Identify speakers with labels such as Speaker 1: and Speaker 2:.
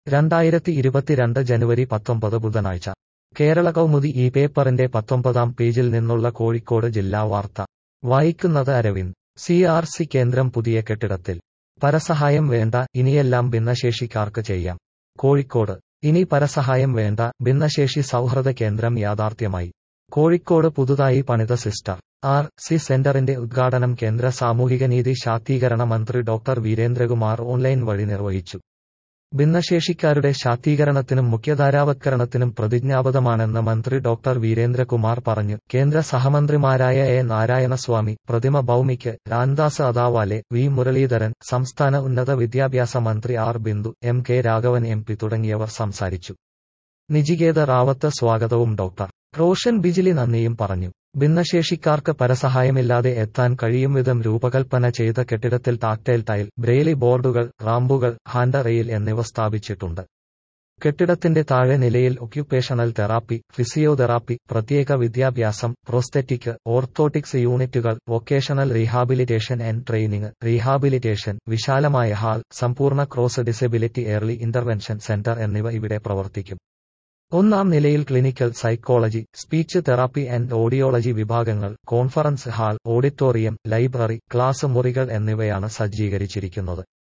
Speaker 1: രണ്ടായിരത്തി ഇരുപത്തിരണ്ട് ജനുവരി പത്തൊമ്പത് ബുധനാഴ്ച കേരള കൗമുദി ഈ പേപ്പറിന്റെ പത്തൊമ്പതാം പേജിൽ നിന്നുള്ള കോഴിക്കോട് ജില്ലാ വാർത്ത വായിക്കുന്നത് അരവിന്ദ് സി ആർ സി കേന്ദ്രം പുതിയ കെട്ടിടത്തിൽ പരസഹായം വേണ്ട ഇനിയെല്ലാം ഭിന്നശേഷിക്കാർക്ക് ചെയ്യാം കോഴിക്കോട് ഇനി പരസഹായം വേണ്ട ഭിന്നശേഷി സൗഹൃദ കേന്ദ്രം യാഥാർത്ഥ്യമായി കോഴിക്കോട് പുതുതായി പണിത സിസ്റ്റർ ആർ സി സെന്ററിന്റെ ഉദ്ഘാടനം കേന്ദ്ര സാമൂഹികനീതി ശാക്തീകരണ മന്ത്രി ഡോക്ടർ വീരേന്ദ്രകുമാർ ഓൺലൈൻ വഴി നിർവഹിച്ചു ഭിന്നശേഷിക്കാരുടെ ശാക്തീകരണത്തിനും മുഖ്യധാരാവത്കരണത്തിനും പ്രതിജ്ഞാബദ്ധമാണെന്ന് മന്ത്രി ഡോക്ടർ വീരേന്ദ്രകുമാർ പറഞ്ഞു കേന്ദ്ര സഹമന്ത്രിമാരായ എ നാരായണസ്വാമി പ്രതിമ ഭൌമിക്ക് രാംദാസ് അതാവാലെ വി മുരളീധരൻ സംസ്ഥാന ഉന്നത വിദ്യാഭ്യാസ മന്ത്രി R Bindu M K Raghavan M P തുടങ്ങിയവർ സംസാരിച്ചു നിജികേത റാവത്ത് സ്വാഗതവും ഡോക്ടർ റോഷൻ ബിജിലി നന്ദിയും പറഞ്ഞു ഭിന്നശേഷിക്കാർക്ക് പരസഹായമില്ലാതെ എത്താൻ കഴിയും വിധം രൂപകൽപ്പന ചെയ്ത കെട്ടിടത്തിൽ ടാക്ടൈൽ ടൈൽ ബ്രെയിലി ബോർഡുകൾ റാമ്പുകൾ ഹാൻഡ് റെയിൽ എന്നിവ സ്ഥാപിച്ചിട്ടുണ്ട് കെട്ടിടത്തിന്റെ താഴെ നിലയിൽ ഒക്യുപേഷണൽ തെറാപ്പി ഫിസിയോതെറാപ്പി പ്രത്യേക വിദ്യാഭ്യാസം പ്രോസ്തെറ്റിക് ഓർത്തോട്ടിക്സ് യൂണിറ്റുകൾ vocational rehabilitation and training rehabilitation വിശാലമായ ഹാൾ സമ്പൂർണ്ണ cross disability early intervention centre എന്നിവ ഇവിടെ പ്രവർത്തിക്കും ഒന്നാം നിലയിൽ clinical psychology speech therapy and audiology വിഭാഗങ്ങൾ conference hall auditorium library class മുറികൾ എന്നിവയാണ് സജ്ജീകരിച്ചിരിക്കുന്നത്